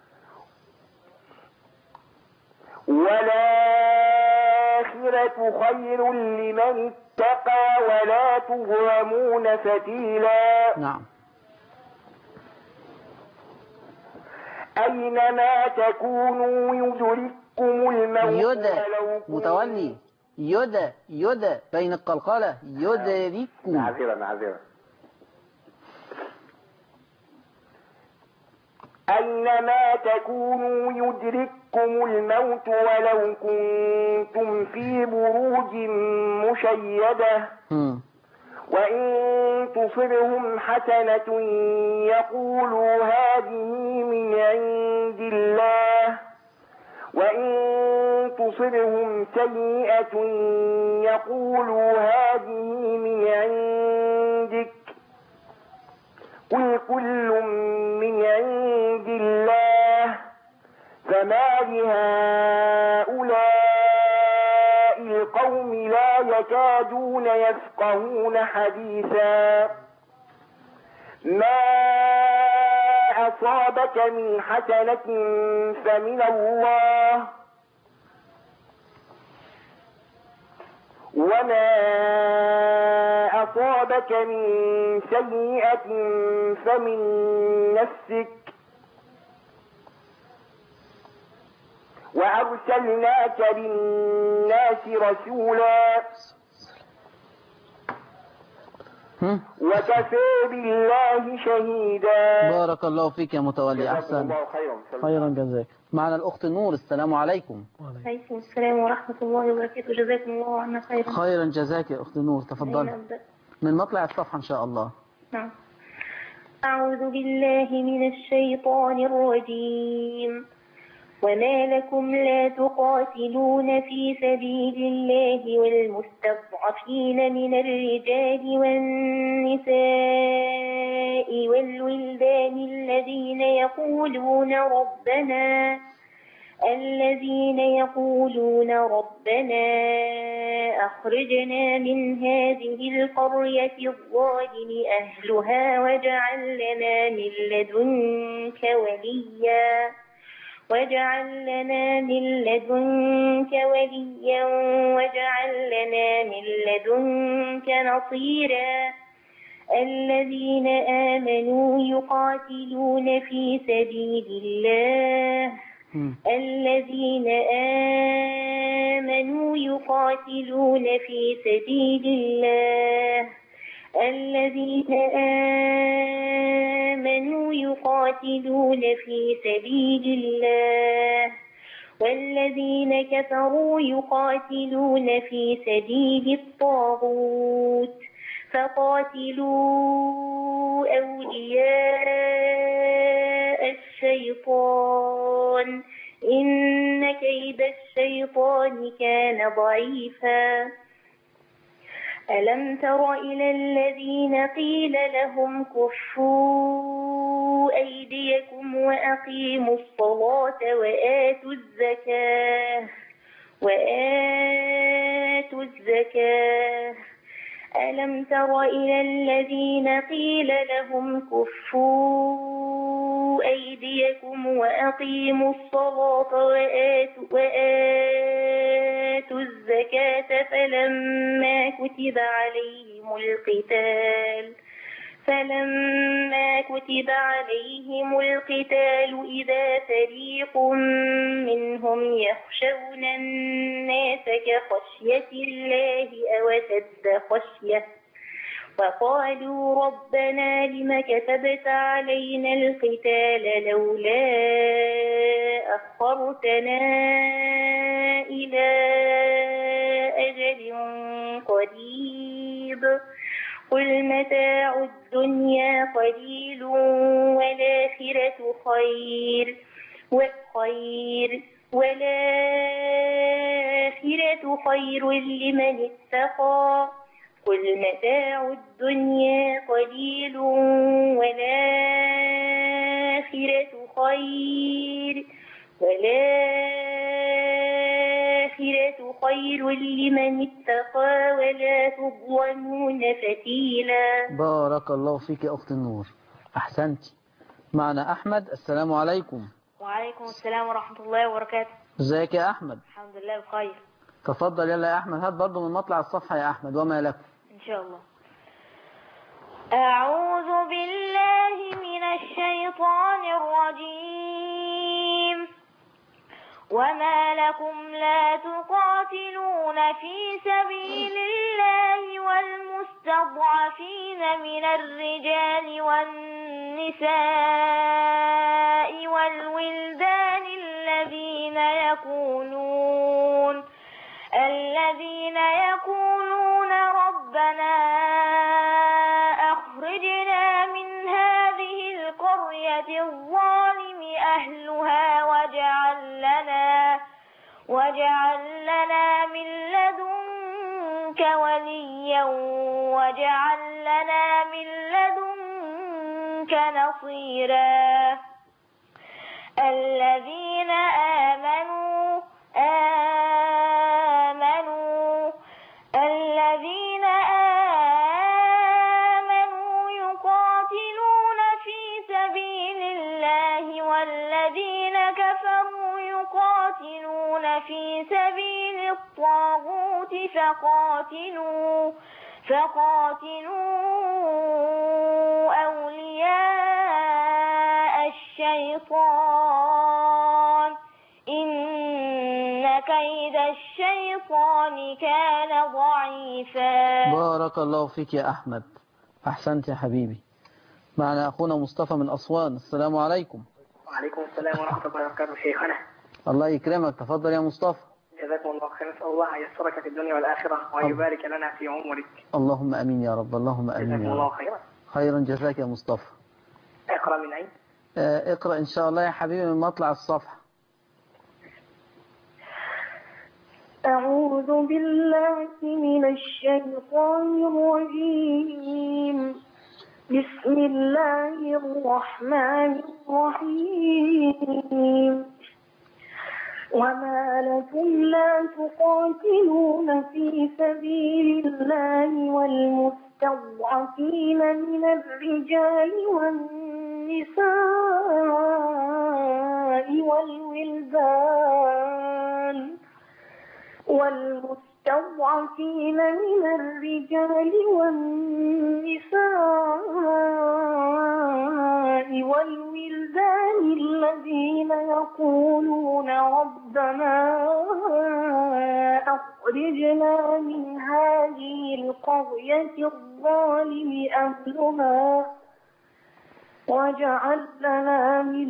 والآخرة خير لمن اتقى ولا تظلمون فتيلا نعم أينما تكونوا يدرككم الموت يد ولو كنتم- متولي يد يد بين القلقلة يدرككم معذرة معذرة أينما تكونوا يدرككم الموت ولو كنتم في بروج مشيدة مم. وإن تصبهم حسنة يقولوا هذه من عند الله وإن تصبهم سيئة يقولوا هذه من عندك قل كل من عند الله فما لهؤلاء القوم لا يكادون يفقهون حديثا ما أصابك من حسنة فمن الله وما أصابك من سيئة فمن نفسك وأرسلناك للناس رسولا مم. وكفى بالله شهيدا بارك الله فيك يا متولي جزاكم أحسن الله خيرا خيرا جزاك معنا الأخت نور السلام عليكم عليكم السلام ورحمة الله وبركاته جزاكم الله عنا خيرا خيرا جزاك يا أخت نور تفضلي نبدأ. من مطلع الصفحة إن شاء الله نعم أعوذ بالله من الشيطان الرجيم وما لكم لا تقاتلون في سبيل الله والمستضعفين من الرجال والنساء والولدان الذين يقولون ربنا الذين يقولون ربنا أخرجنا من هذه القرية الظالم أهلها واجعل لنا من لدنك وليا واجعل لنا من لدنك وليا واجعل لنا من لدنك نصيرا الذين آمنوا يقاتلون في سبيل الله مم. الذين آمنوا يقاتلون في سبيل الله الذين آمنوا يقاتلون في سبيل الله والذين كفروا يقاتلون في سبيل الطاغوت فقاتلوا أولياء الشيطان إن كيد الشيطان كان ضعيفا ألم تر إلى الذين قيل لهم كفوا أيديكم وأقيموا الصلاة وآتوا الزكاة وآتوا الزكاة ألم تر إلى الذين قيل لهم كفوا أيديكم وأقيموا الصلاة وآتوا, وآتوا الزكاة فلما كتب عليهم القتال فلما كتب عليهم القتال إذا فريق منهم يخشون الناس كخشية الله أو أشد خشية وقالوا ربنا لم كتبت علينا القتال لولا أخرتنا إلى أجل قريب قل متاع الدنيا الدنيا قليل والآخرة خير وخير والآخرة خير لمن اتقى قل متاع الدنيا قليل والآخرة خير والآخرة خير لمن اتقى ولا تظلمون فتيلا بارك الله فيك يا أخت النور أحسنتي معنا أحمد السلام عليكم وعليكم السلام ورحمة الله وبركاته ازيك يا أحمد الحمد لله بخير تفضل يلا يا أحمد هات برضو من مطلع الصفحة يا أحمد وما لكم إن شاء الله أعوذ بالله من الشيطان الرجيم وما لكم لا تقاتلون في سبيل الله والمستضعفين من الرجال والنساء والولدان الذين يقولون الذين يقولون ربنا أخرجنا من هذه القرية الظالم أهلها واجعل لنا واجعل لنا من لدنك وليا واجعل لنا من لدنك نصيرا الذين آمنوا آمنوا الذين آمنوا يقاتلون في سبيل الله والذين كفروا يقاتلون في سبيل الطاغوت فقاتلوا فقاتلوا أولياء الشيطان إن كيد الشيطان كان ضعيفا بارك الله فيك يا أحمد أحسنت يا حبيبي معنا أخونا مصطفى من أسوان السلام عليكم وعليكم السلام ورحمة الله وبركاته شيخنا الله يكرمك تفضل يا مصطفى جزاكم الله خير نسأل الله أن يسرك في الدنيا والآخرة وأن يبارك لنا في عمرك اللهم أمين يا رب اللهم أمين جزاكم يا الله رب خيرا خيرا جزاك يا مصطفى اقرأ من أين؟ آه، اقرأ إن شاء الله يا حبيبي من مطلع الصفحة أعوذ بالله من الشيطان الرجيم بسم الله الرحمن الرحيم وما لكم لا تقاتلون في سبيل الله والمستضعفين من الرجال والنساء والولدان والمستضعفين من الرجال والنساء والولدان الذين يقولون ربنا أخرجنا من هذه القرية الظالم أهلها واجعل لنا من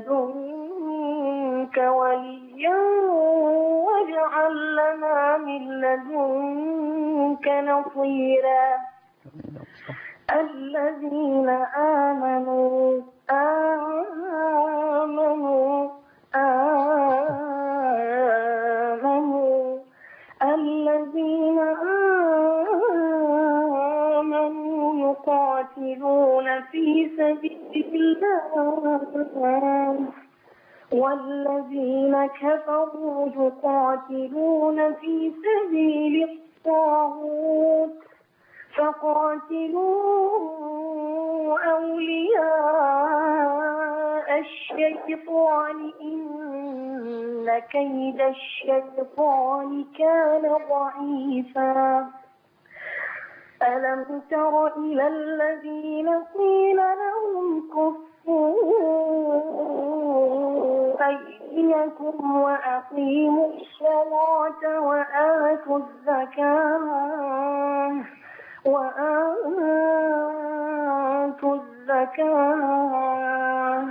لدنك وليا واجعل لنا من لدنك نصيرا الذين آمنوا آمنوا آمنوا الذين آمنوا يقاتلون في سبيل الله والذين كفروا يقاتلون في سبيل الطاغوت فقاتلوا أولياء الشيطان إن كيد الشيطان كان ضعيفا ألم تر إلى الذين قيل لهم كفوا أيديكم وأقيموا الصلاة وآتوا الزكاة وآتوا الزكاة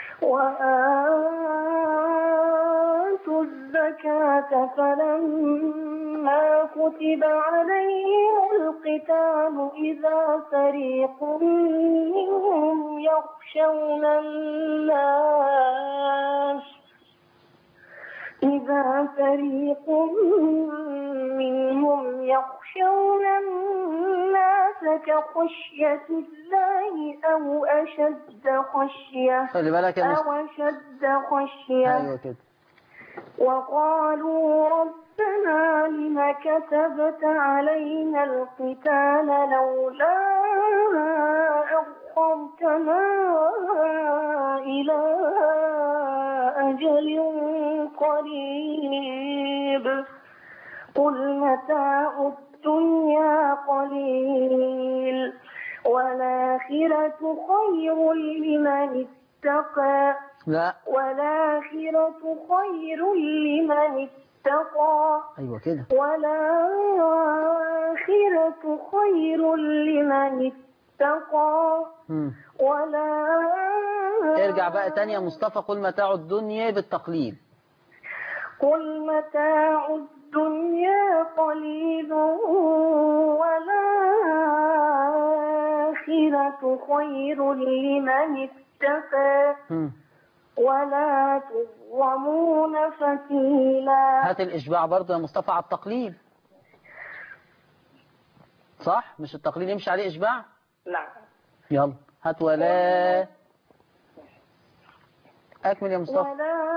وآتوا الزكاة فلما كتب عليهم القتال إذا فريق منهم يخشون الناس إذا فريق منهم يخشون الناس كخشية الله أو أشد خشية خلي بالك يا مصطفى أو أشد خشية ايوه كده وقالوا ربنا لم كتبت علينا القتال لولا أخرتنا إلى أجل قريب قل متاع الدنيا قليل والآخرة خير لمن اتقى لا والآخرة خير لمن اتقى ايوه كده والآخرة خير لمن اتقى مم. ولا ارجع بقى تاني يا مصطفى قل متاع الدنيا بالتقليل قل متاع الدنيا قليل والآخرة خير لمن اتقى مم. ولا تظلمون فتيلا هات الإشباع برضه يا مصطفى على التقليل صح مش التقليل يمشي عليه إشباع نعم يلا هات ولا أكمل يا مصطفى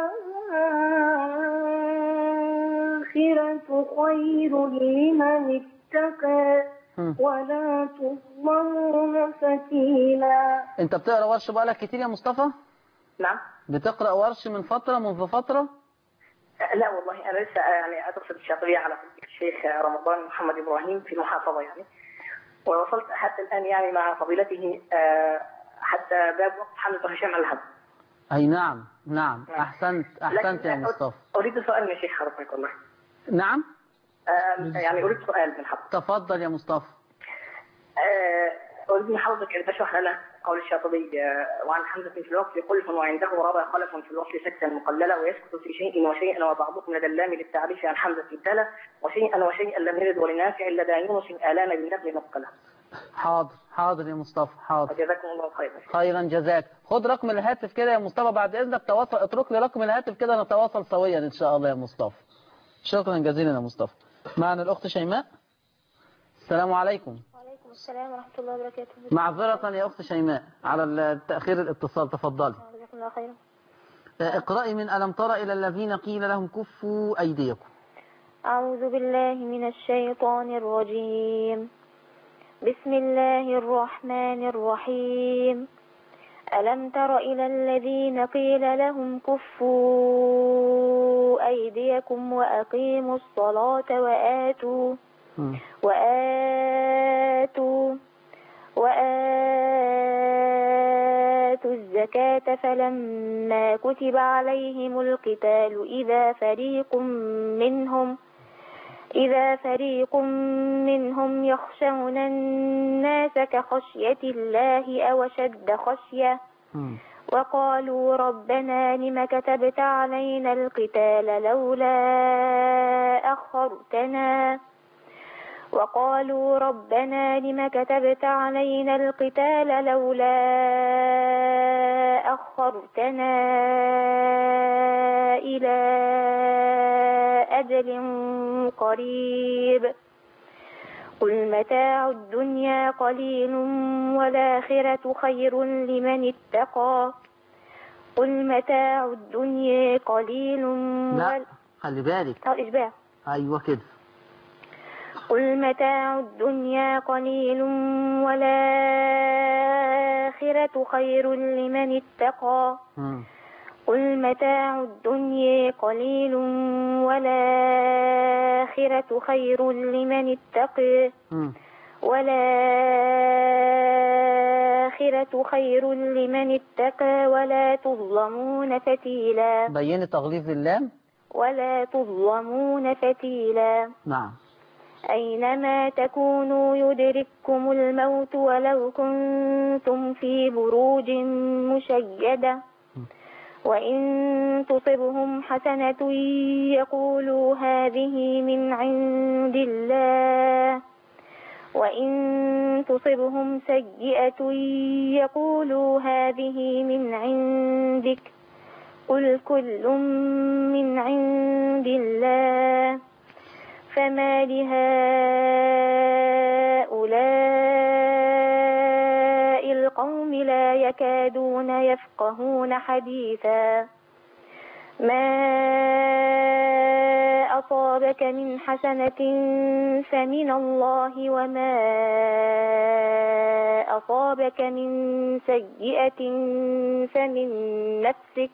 والآخرة خير لمن اتقى مم. ولا تظلمون فتيلا أنت بتقرأ ورش بقالك كتير يا مصطفى نعم بتقرأ ورش من فترة منذ فترة لا والله انا لسه يعني ادرس الشاطبيه على فضيلة الشيخ رمضان محمد ابراهيم في المحافظه يعني ووصلت حتى الان يعني مع فضيلته آه، حتى باب وقت حمله هشام الهب أي نعم نعم أحسنت أحسنت يا لكن مصطفى اريد سؤال من الشيخ حضرتك والله نعم آه، يعني اريد سؤال من حضرتك تفضل يا مصطفى آه، أريد من حضرتك أن تشرح لنا قول الشاطبي آه، وعن حمزة في الوقت قلف وعنده ربى خلف في الوقت سكتا مقللا ويسكت في شيء وشيئا وبعضكم لدى اللام للتعريف عن حمزة ابتلى وشيئا وشيئا لم يرد ولنافع لدى يونس آلان بالنقل نقلا حاضر حاضر يا مصطفى حاضر وجزاكم الله خيرا خيرا جزاك خد رقم الهاتف كده يا مصطفى بعد إذنك تواصل اترك لي رقم الهاتف كده نتواصل سويا إن شاء الله يا مصطفى شكرا جزيلا يا مصطفى معنا الأخت شيماء السلام عليكم وعليكم السلام ورحمة الله وبركاته معذرة يا أخت شيماء على تأخير الاتصال تفضلي جزاكم الله خيرا اقرأي من ألم تر إلى الذين قيل لهم كفوا أيديكم أعوذ بالله من الشيطان الرجيم بسم الله الرحمن الرحيم ألم تر إلى الذين قيل لهم كفوا أيديكم وأقيموا الصلاة وآتوا مم. وآتوا وآتوا الزكاة فلما كتب عليهم القتال إذا فريق منهم إذا فريق منهم يخشون الناس كخشية الله أو شد خشية مم. وقالوا ربنا لم كتبت علينا القتال لولا أخرتنا وقالوا ربنا لم كتبت علينا القتال لولا أخرتنا إلى أجل قريب قل متاع الدنيا قليل والآخرة خير لمن اتقى قل متاع الدنيا قليل لا وال... خلي بالك أو إشباع أيوة كده قل متاع الدنيا قليل والآخرة خير لمن اتقى مم. قل متاع الدنيا قليل والآخرة خير لمن اتقى مم. والآخرة خير لمن اتقى ولا تظلمون فتيلا بيني تغليظ اللام ولا تظلمون فتيلا نعم أينما تكونوا يدرككم الموت ولو كنتم في بروج مشيدة وإن تصبهم حسنة يقولوا هذه من عند الله وإن تصبهم سيئة يقولوا هذه من عندك قل كل من عند الله فما لهؤلاء القوم لا يكادون يفقهون حديثا ما أصابك من حسنة فمن الله وما أصابك من سيئة فمن نفسك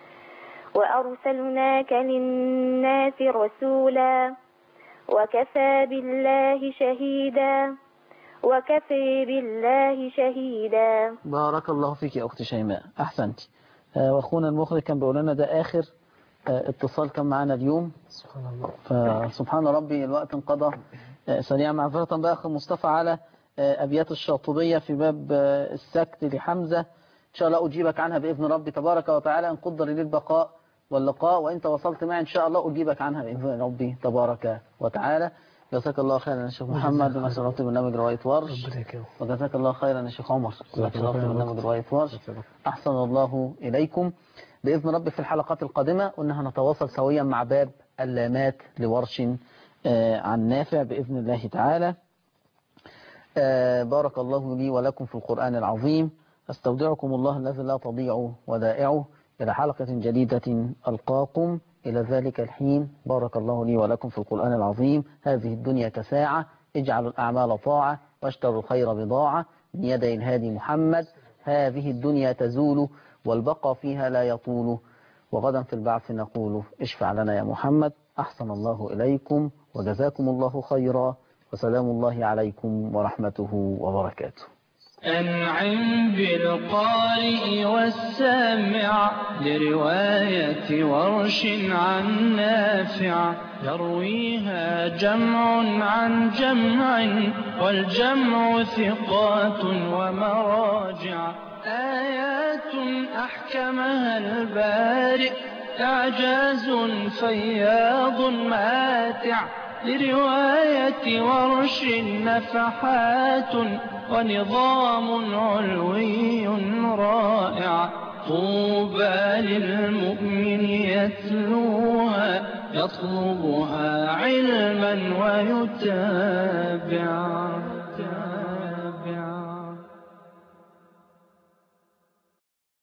وأرسلناك للناس رسولا وكفى بالله شهيدا وكفى بالله شهيدا بارك الله فيك يا أختي شيماء أحسنت آه، وأخونا المخرج كان بيقول لنا ده آخر آه، اتصال كان معنا اليوم سبحان الله فسبحان ربي الوقت انقضى آه، سريعا معذرة بقى أخي مصطفى على آه، أبيات الشاطبية في باب آه، السكت لحمزة إن شاء الله أجيبك عنها بإذن ربي تبارك وتعالى إن قدر لي البقاء واللقاء وإن تواصلت معي إن شاء الله أجيبك عنها بإذن ربي تبارك وتعالى جزاك الله خيرا يا شيخ محمد ما شرفت برنامج رواية ورش ربنا يكرمك وجزاك الله خيرا يا شيخ عمر ما شرفت برنامج رواية ورش أحسن الله إليكم بإذن ربي في الحلقات القادمة قلنا هنتواصل سويا مع باب اللامات لورش آه، عن نافع بإذن الله تعالى آه، بارك الله لي ولكم في القرآن العظيم أستودعكم الله الذي لا تضيع ودائعه إلى حلقة جديدة ألقاكم إلى ذلك الحين بارك الله لي ولكم في القرآن العظيم هذه الدنيا كساعة اجعلوا الأعمال طاعة واشتروا الخير بضاعة من يدي الهادي محمد هذه الدنيا تزول والبقى فيها لا يطول وغدا في البعث نقول اشفع لنا يا محمد أحسن الله إليكم وجزاكم الله خيرا وسلام الله عليكم ورحمته وبركاته أنعم بالقارئ والسامع لرواية ورش عن نافع يرويها جمع عن جمع والجمع ثقات ومراجع آيات أحكمها البارئ إعجاز فياض ماتع لرواية ورش نفحات ونظام علوي رائع طوبى للمؤمن يتلوها يطلبها علما ويتابع